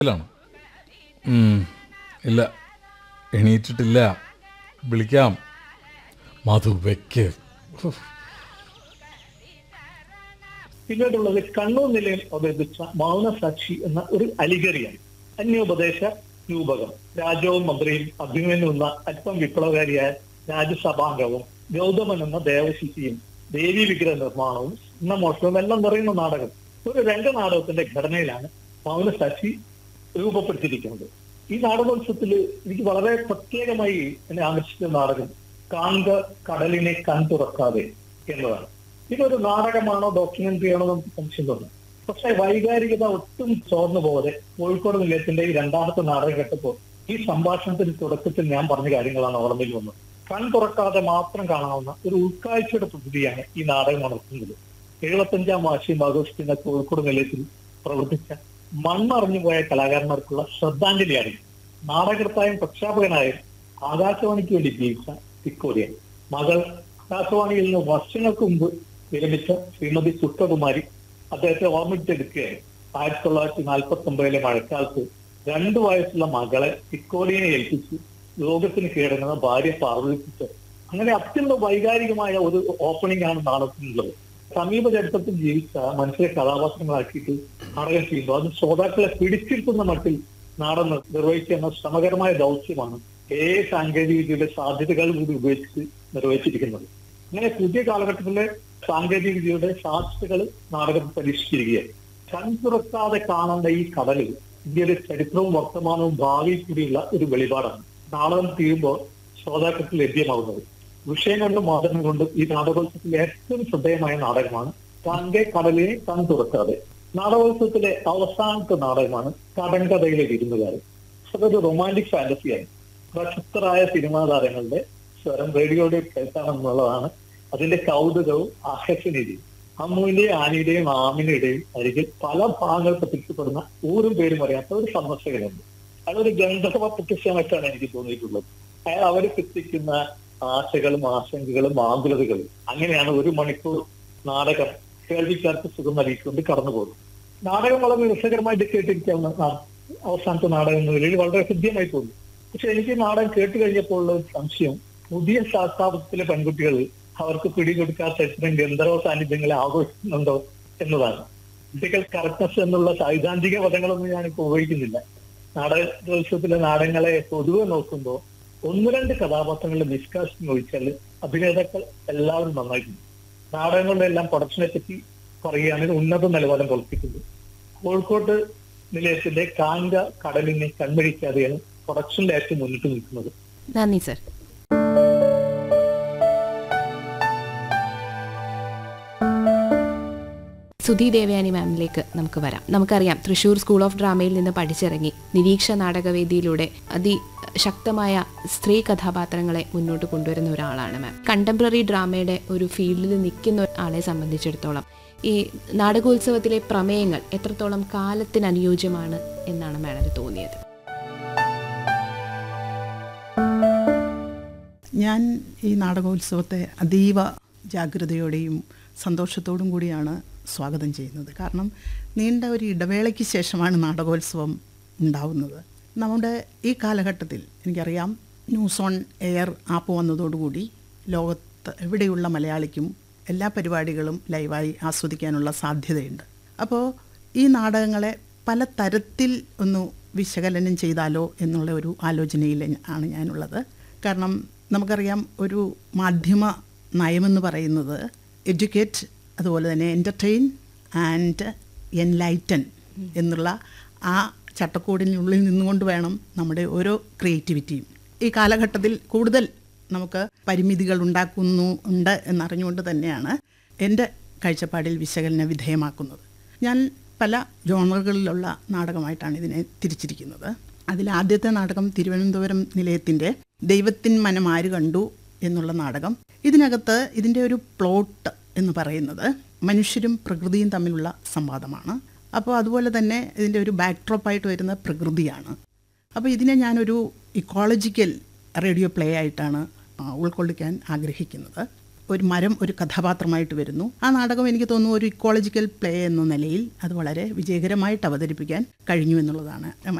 ാണ് ഇല്ല എണീറ്റിട്ടില്ല വിളിക്കാം മധു വെക്ക് ഉഫ്. പിന്നീടുള്ളത് കണ്ണൂർ നിലയം അവതരിപ്പിച്ച മൗനസാക്ഷി എന്ന ഒരു അലിഗറിയാണ് അന്യോപദേശ രൂപകം രാജാവും മന്ത്രിയും അഭിമന്യുന്ന അല്പം വിപ്ലവകാരിയായ രാജ്യസഭാംഗവും ഗൗതമൻ എന്ന ദേവശിശിയും ദേവി വിഗ്രഹ നിർമ്മാണവും സ്വർണ്ണമോഷണവും എല്ലാം നിറയുന്ന നാടകം ഒരു രംഗനാടകത്തിന്റെ ഘടനയിലാണ് മൗനസാക്ഷി രൂപപ്പെടുത്തിയിരിക്കുന്നത് ഈ നാടകോത്സവത്തിൽ എനിക്ക് വളരെ പ്രത്യേകമായി എന്നെ ആകർഷിച്ച നാടകം കാൺക കടലിനെ കൺ തുറക്കാതെ എന്നതാണ് ഇതൊരു നാടകമാണോ ഡോക്യുമെന്ററി ആണോ നമുക്ക് സംശയം തോന്നും പക്ഷെ വൈകാരികത ഒട്ടും ചോർന്നു പോകാതെ കോഴിക്കോട് നിലയത്തിന്റെ ഈ രണ്ടാമത്തെ നാടകം കേട്ടപ്പോൾ ഈ സംഭാഷണത്തിന്റെ തുടക്കത്തിൽ ഞാൻ പറഞ്ഞ കാര്യങ്ങളാണ് ഓർമ്മയിൽ വന്നത് കൺ തുറക്കാതെ മാത്രം കാണാവുന്ന ഒരു ഉൾക്കാഴ്ചയുടെ പ്രകൃതിയാണ് ഈ നാടകം നടത്തുന്നത് എഴുപത്തഞ്ചാം വാർഷികം ആഘോഷിക്കുന്ന കോഴിക്കോട് നിലയത്തിൽ പ്രവർത്തിച്ച മണ്ണറിഞ്ഞുപോയ കലാകാരന്മാർക്കുള്ള ശ്രദ്ധാഞ്ജലിയാണ് നാടകർത്തായും പ്രക്ഷാപകനായും ആകാശവാണിക്ക് വേണ്ടി ജീവിച്ച തിക്കോടിയൻ മകൾ ആകാശവാണിയിൽ നിന്ന് വർഷങ്ങൾക്ക് മുമ്പ് വിരമിച്ച ശ്രീമതി സുഷ്ടകുമാരി അദ്ദേഹത്തെ ഓർമ്മിച്ചെടുക്കുകയായിരുന്നു ആയിരത്തി തൊള്ളായിരത്തി നാൽപ്പത്തി ഒമ്പതിലെ മഴക്കാലത്ത് രണ്ടു വയസ്സുള്ള മകളെ തിക്കോടിയനെ ഏൽപ്പിച്ച് ലോകത്തിന് കീഴടങ്ങുന്ന ഭാര്യ പാർവതിപ്പിച്ച് അങ്ങനെ അത്യന്തം വൈകാരികമായ ഒരു ഓപ്പണിംഗ് ആണ് നാടകത്തിനുള്ളത് സമീപ ചരിത്രത്തിൽ ജീവിച്ച മനുഷ്യരെ കഥാപാത്രങ്ങളാക്കിയിട്ട് നാടകം ചെയ്യുമ്പോൾ അത് ശ്രോതാക്കളെ പിടിച്ചിരുത്തുന്ന മട്ടിൽ നാടകം നിർവഹിക്കുന്ന ശ്രമകരമായ ദൗത്യമാണ് ഏ സാങ്കേതിക വിദ്യയുടെ സാധ്യതകൾ കൂടി ഉപയോഗിച്ച് നിർവഹിച്ചിരിക്കുന്നത് അങ്ങനെ പുതിയ കാലഘട്ടത്തിലെ സാങ്കേതിക വിദ്യയുടെ സാധ്യതകൾ നാടകം പരീക്ഷിച്ചിരിക്കുകയാണ് കൺ തുറക്കാതെ കാണേണ്ട ഈ കടലിൽ ഇന്ത്യയുടെ ചരിത്രവും വർത്തമാനവും ഭാവിയിൽ കൂടിയുള്ള ഒരു വെളിപാടാണ് നാടകം തീരുമ്പോൾ ശ്രോതാക്കൾക്ക് ലഭ്യമാകുന്നത് വിഷയം കൊണ്ടും മാതൃകം കൊണ്ടും ഈ നാടകോത്സവത്തിലെ ഏറ്റവും ശ്രദ്ധേയമായ നാടകമാണ് കാങ്കെ കടലിനെ കൺ തുറക്കാതെ നാടകോത്സവത്തിലെ അവസാനത്തെ നാടകമാണ് കടങ്കഥയിലെ വിരുന്നുകാരൻ അതൊരു റൊമാൻറ്റിക് ഫാന്റസിയാണ് പ്രശസ്തരായ സിനിമാ താരങ്ങളുടെ സ്വരം റേഡിയോയുടെ കേൾക്കാമെന്നുള്ളതാണ് അതിന്റെ കൗതുകവും ആകർഷണീയതയും അമ്മുവിന്റെയും ആനിയുടെയും ആമിനുടെയും അരികിൽ പല ഭാഗങ്ങൾ പ്രത്യക്ഷപ്പെടുന്ന ഊരും പേരും അറിയാത്ത ഒരു സന്ദർശകനുണ്ട് അതൊരു ഗന്ധർവ പ്രത്യക്ഷമായിട്ടാണ് എനിക്ക് തോന്നിയിട്ടുള്ളത് അയാൾ അവർ എത്തിക്കുന്ന ആശകളും ആശങ്കകളും ആകുലതകളും അങ്ങനെയാണ് ഒരു മണിക്കൂർ നാടകം കേൾവിക്കാർക്ക് സുഖം നൽകിക്കൊണ്ട് കടന്നു പോകുന്നത് നാടകം വളരെ രസകരമായിട്ട് കേട്ടിരിക്കാവുന്ന നാ- അവസാനത്തെ നാടകം എന്ന നിലയിൽ വളരെ ഹൃദ്യമായി തോന്നി പക്ഷെ എനിക്ക് നാടകം കേട്ട് കഴിഞ്ഞപ്പോൾ ഉള്ള ഒരു സംശയം പുതിയ ശാസ്ത്രാപത്തിലെ പെൺകുട്ടികൾ അവർക്ക് പിടികൊടുക്കാത്ത ഇത്തരം ഗന്ധർവ സാന്നിധ്യങ്ങളെ ആഘോഷിക്കുന്നുണ്ടോ എന്നതാണ് ഫിസിക്കൽ കറക്റ്റ്നസ് എന്നുള്ള സൈദ്ധാന്തിക പദങ്ങളൊന്നും ഞാനിപ്പോൾ ഉപയോഗിക്കുന്നില്ല നാടകോത്സവത്തിലെ നാടകങ്ങളെ പൊതുവെ നോക്കുമ്പോൾ ഒന്ന് രണ്ട് കഥാപാത്രങ്ങളുടെ നിഷ്കാശനം ഒഴിച്ചാൽ അഭിനേതാക്കൾ എല്ലാവരും നന്നായിട്ടുണ്ട് നാടകങ്ങളുടെ എല്ലാം പ്രൊഡക്ഷനെ പറ്റി പറയുകയാണെങ്കിൽ ഉന്നത നിലവാരം പുലർത്തിക്കുന്നത് കോഴിക്കോട്ട് നിലയത്തിന്റെ കാങ്ക കടലിനെ കൺമഴിക്കാതെയാണ് പ്രൊഡക്ഷനിൽ ഏറ്റവും മുന്നിട്ട് നിൽക്കുന്നത് നന്ദി സർ സുധി ദേവയാനി മാമിലേക്ക് നമുക്ക് വരാം നമുക്കറിയാം തൃശൂർ സ്കൂൾ ഓഫ് ഡ്രാമയിൽ നിന്ന് പഠിച്ചിറങ്ങി നിരീക്ഷ നാടകവേദിയിലൂടെ അതിശക്തമായ സ്ത്രീ കഥാപാത്രങ്ങളെ മുന്നോട്ട് കൊണ്ടുവരുന്ന ഒരാളാണ് മാം കണ്ടംപററി ഡ്രാമയുടെ ഒരു ഫീൽഡിൽ നിൽക്കുന്ന ആളെ സംബന്ധിച്ചിടത്തോളം ഈ നാടകോത്സവത്തിലെ പ്രമേയങ്ങൾ എത്രത്തോളം കാലത്തിന് അനുയോജ്യമാണ് എന്നാണ് മാഡത്തിന് തോന്നിയത് ഞാൻ ഈ നാടകോത്സവത്തെ അതീവ ജാഗ്രതയോടെയും സന്തോഷത്തോടും കൂടിയാണ് സ്വാഗതം ചെയ്യുന്നത് കാരണം നീണ്ട ഒരു ഇടവേളയ്ക്ക് ശേഷമാണ് നാടകോത്സവം ഉണ്ടാവുന്നത് നമ്മുടെ ഈ കാലഘട്ടത്തിൽ എനിക്കറിയാം ന്യൂസ് ഓൺ എയർ ആപ്പ് വന്നതോടുകൂടി ലോകത്ത് എവിടെയുള്ള മലയാളിക്കും എല്ലാ പരിപാടികളും ലൈവായി ആസ്വദിക്കാനുള്ള സാധ്യതയുണ്ട് അപ്പോൾ ഈ നാടകങ്ങളെ പല തരത്തിൽ ഒന്ന് വിശകലനം ചെയ്താലോ എന്നുള്ള ഒരു ആലോചനയിൽ ആണ് ഞാനുള്ളത് കാരണം നമുക്കറിയാം ഒരു മാധ്യമ നയമെന്ന് പറയുന്നത് എഡ്യൂക്കേറ്റ് അതുപോലെ തന്നെ എൻ്റർടൈൻ ആൻഡ് എൻലൈറ്റൻ എന്നുള്ള ആ ചട്ടക്കൂടിനുള്ളിൽ നിന്നുകൊണ്ട് വേണം നമ്മുടെ ഓരോ ക്രിയേറ്റിവിറ്റിയും ഈ കാലഘട്ടത്തിൽ കൂടുതൽ നമുക്ക് പരിമിതികൾ ഉണ്ടാക്കുന്നു ഉണ്ട് എന്നറിഞ്ഞുകൊണ്ട് തന്നെയാണ് എൻ്റെ കാഴ്ചപ്പാടിൽ വിശകലന വിധേയമാക്കുന്നത് ഞാൻ പല ജോണറുകളിലുള്ള നാടകമായിട്ടാണ് ഇതിനെ തിരിച്ചിരിക്കുന്നത് അതിൽ ആദ്യത്തെ നാടകം തിരുവനന്തപുരം നിലയത്തിൻ്റെ ദൈവത്തിൻ മനം ആര് കണ്ടു എന്നുള്ള നാടകം ഇതിനകത്ത് ഇതിൻ്റെ ഒരു പ്ലോട്ട് എന്ന് പറയുന്നത് മനുഷ്യരും പ്രകൃതിയും തമ്മിലുള്ള സംവാദമാണ് അപ്പോൾ അതുപോലെ തന്നെ ഇതിൻ്റെ ഒരു ബാക്ക്ഡ്രോപ്പായിട്ട് വരുന്ന പ്രകൃതിയാണ് അപ്പോൾ ഇതിനെ ഞാനൊരു ഇക്കോളജിക്കൽ റേഡിയോ പ്ലേ ആയിട്ടാണ് ആ, ഉൾക്കൊള്ളിക്കാൻ ആഗ്രഹിക്കുന്നത് ഒരു മരം ഒരു കഥാപാത്രമായിട്ട് വരുന്നു ആ നാടകം എനിക്ക് തോന്നുന്നു ഒരു ഇക്കോളജിക്കൽ പ്ലേ എന്ന നിലയിൽ അത് വളരെ വിജയകരമായിട്ട് അവതരിപ്പിക്കാൻ കഴിഞ്ഞു എന്നുള്ളതാണ്